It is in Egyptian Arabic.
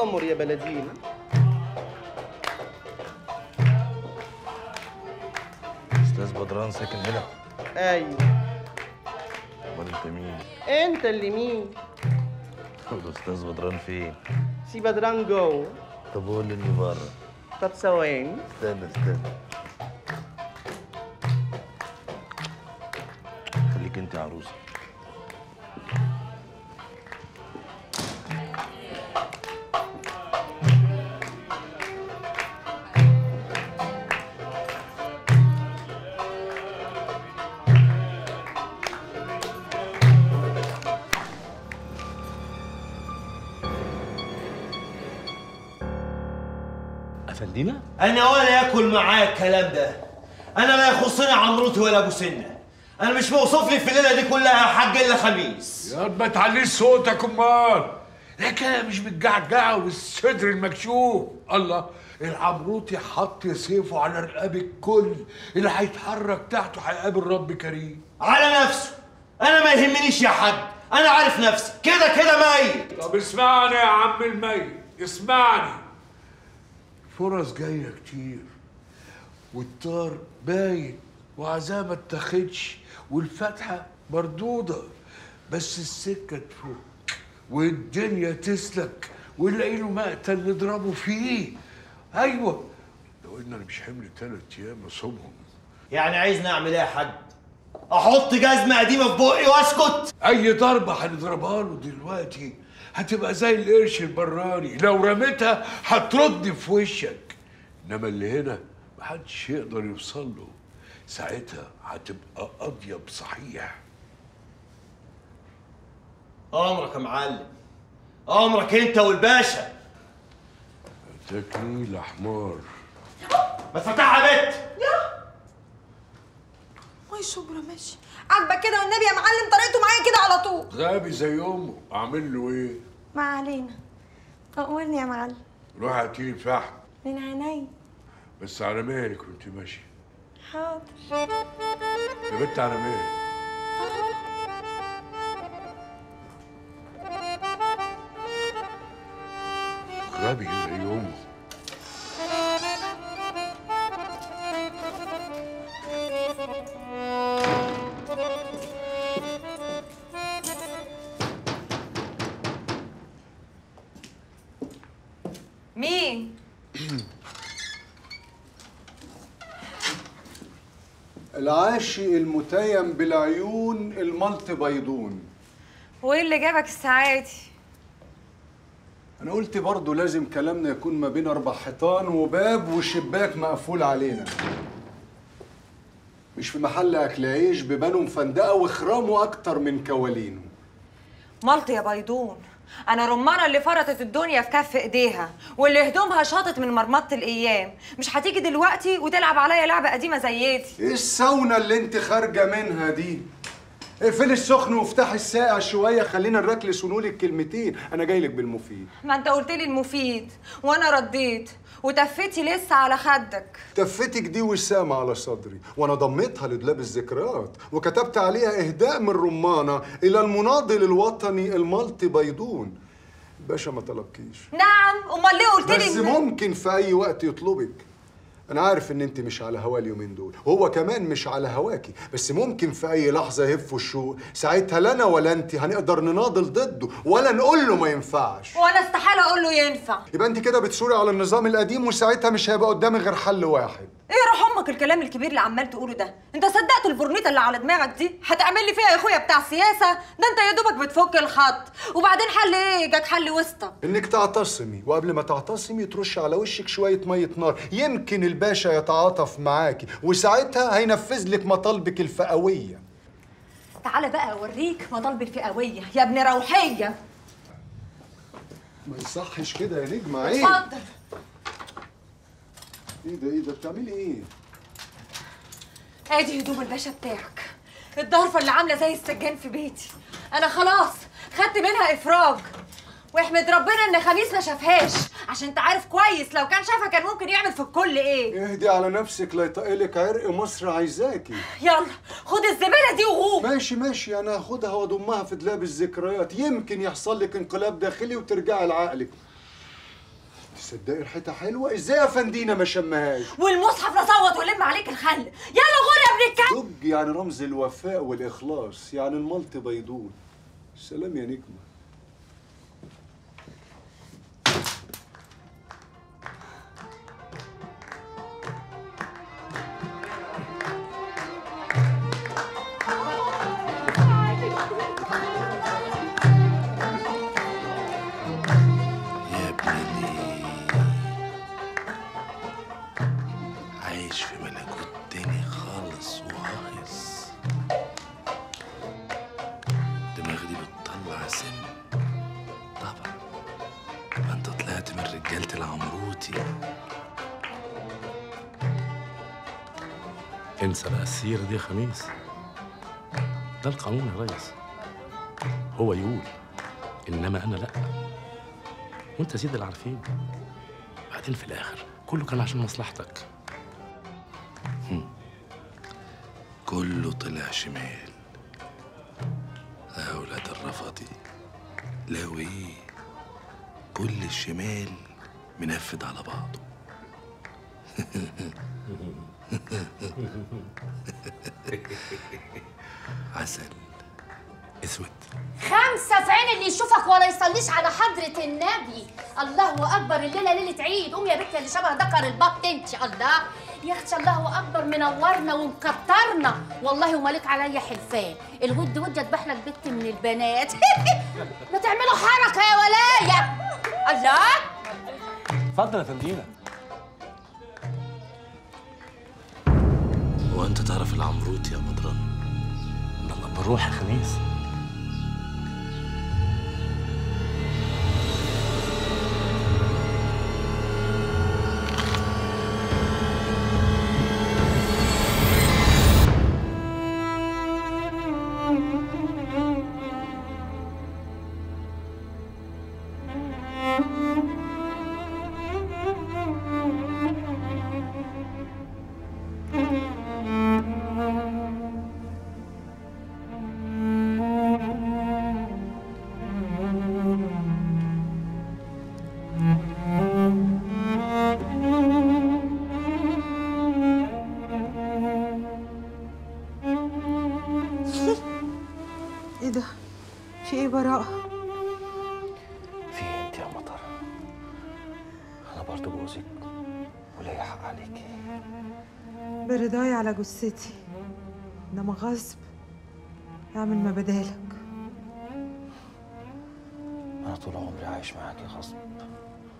تؤمر يا بلدينا استاذ بدران ساكن هنا ايوه امال انت مين انت اللي مين الاستاذ بدران فين سي بدران جوه طب قول لي اني بره طب ثواني استنى استنى خليك انت عروسه افندينا انا ولا ياكل معايا الكلام ده انا لا يخصني عمروتي ولا ابو سنه انا مش موصوف لي في الليله دي كلها يا حاج الا خميس يا ما تعليش صوتك امال الحكايه مش بالجعجعه والصدر المكشوف الله العمروتي حط سيفه على رقاب الكل اللي هيتحرك تحته هيقابل رب كريم على نفسه انا ما يهمنيش يا حاج انا عارف نفسي كده كده ميت طب اسمعني يا عم الميت اسمعني فرص جايه كتير والطار باين وعزاه ما اتاخدش والفتحه مردوده بس السكه تفك والدنيا تسلك ونلاقي له مقتل نضربه فيه ايوه لو ان انا مش حمل ثلاث ايام اصومهم يعني عايزني اعمل ايه يا حاج احط جزمه قديمه في بقي واسكت اي ضربه هنضربها له دلوقتي هتبقى زي القرش البراني لو رميتها هترد في وشك انما اللي هنا محدش يقدر يوصل له ساعتها هتبقى اطيب صحيح امرك يا معلم امرك انت والباشا تكنيل حمار ما تفتحها بيت ماي شبرا ماشي عاجبك كده والنبي يا معلم طريقته معايا كده على طول غبي زي امه اعمل له ايه ما علينا أمرني يا معلم روح هاتيلي فحم من عيني بس على مهلك وانت ماشي حاضر يا بنت على مهلك غبي زي امه مين العاشق المتيم بالعيون الملط بيضون وايه اللي جابك الساعه دي انا قلت برضه لازم كلامنا يكون ما بين اربع حيطان وباب وشباك مقفول علينا مش في محل اكل عيش بيبانه مفندقه وخرامه اكتر من كوالينه ملط يا بيضون انا رمانه اللي فرطت الدنيا في كف ايديها واللي هدومها شاطت من مرمطه الايام مش هتيجي دلوقتي وتلعب عليا لعبه قديمه زي دي ايه الساونا اللي انت خارجه منها دي اقفلي السخن وافتحي الساقع شويه خلينا نركلس ونقول الكلمتين انا جاي لك بالمفيد ما انت قلت لي المفيد وانا رديت وتفتي لسه على خدك تفتك دي وسامة على صدري وانا ضميتها لدولاب الذكريات وكتبت عليها اهداء من رمانة الى المناضل الوطني المالطي بيضون باشا ما طلبكيش نعم امال ليه قلت بس لي ممكن في اي وقت يطلبك انا عارف ان انت مش على هوا اليومين دول وهو كمان مش على هواكي بس ممكن في اي لحظه يهفوا الشوق ساعتها لا انا ولا انت هنقدر نناضل ضده ولا نقول له ما ينفعش وانا استحاله اقول له ينفع يبقى انت كده بتثوري على النظام القديم وساعتها مش هيبقى قدامي غير حل واحد ايه روح امك الكلام الكبير اللي عمال تقوله ده انت صدقت البورنيطه اللي على دماغك دي هتعمل لي فيها يا اخويا بتاع سياسه ده انت يا دوبك بتفك الخط وبعدين حل ايه جاك حل وسطى انك تعتصمي وقبل ما تعتصمي ترش على وشك شويه ميه نار يمكن الباشا يتعاطف معاكي وساعتها هينفذ لك مطالبك الفئويه تعالى بقى اوريك مطالب الفئويه يا ابن روحيه ما يصحش كده يا نجمه عيب اتفضل ايه ده ايه ده بتعملي ايه ادي هدوم الباشا بتاعك الضرفه اللي عامله زي السجان في بيتي انا خلاص خدت منها افراج واحمد ربنا ان خميس ما شافهاش عشان انت عارف كويس لو كان شافها كان ممكن يعمل في الكل ايه اهدي على نفسك لا يطقلك عرق مصر عايزاكي يلا خد الزباله دي وغوم ماشي ماشي انا هاخدها واضمها في دولاب الذكريات يمكن يحصل لك انقلاب داخلي وترجعي لعقلك تصدقي ريحتها حلوه ازاي يا فندينا ما شمهاش والمصحف نصوت ولم عليك الخل يلا غور يا ابن الكلب دج يعني رمز الوفاء والاخلاص يعني الملط بيضون سلام يا نجمه يا ابني عايش في ملكوت تاني خالص وهايص دماغي دي بتطلع سم طبعا ما انت طلعت من رجالة العمروتي انسى بقى السيرة دي يا خميس ده القانون يا ريس هو يقول انما انا لا وانت سيد العارفين بعدين في الاخر كله كان عشان مصلحتك كله طلع شمال يا أولاد الرفضي لو إيه كل الشمال منفذ على بعضه عسل اسود خمسة في عين اللي يشوفك ولا يصليش على حضرة النبي الله أكبر الليلة ليلة عيد قوم يا بنت اللي شبه دكر البط انت الله يا اختي الله أكبر منورنا ومكترنا والله ومالك عليا حلفان الود ود اذبح لك بنت من البنات ما تعملوا حركة يا ولاية الله اتفضل يا فندينا هو أنت تعرف العمروت يا بدران الله بالروح يا خميس ايه ده؟ في ايه براءة؟ في إيه أنت يا مطر أنا برضه جوزك وليا حق عليكي برضاي على جثتي انما غصب اعمل ما بدالك أنا طول عمري عايش معاكي غصب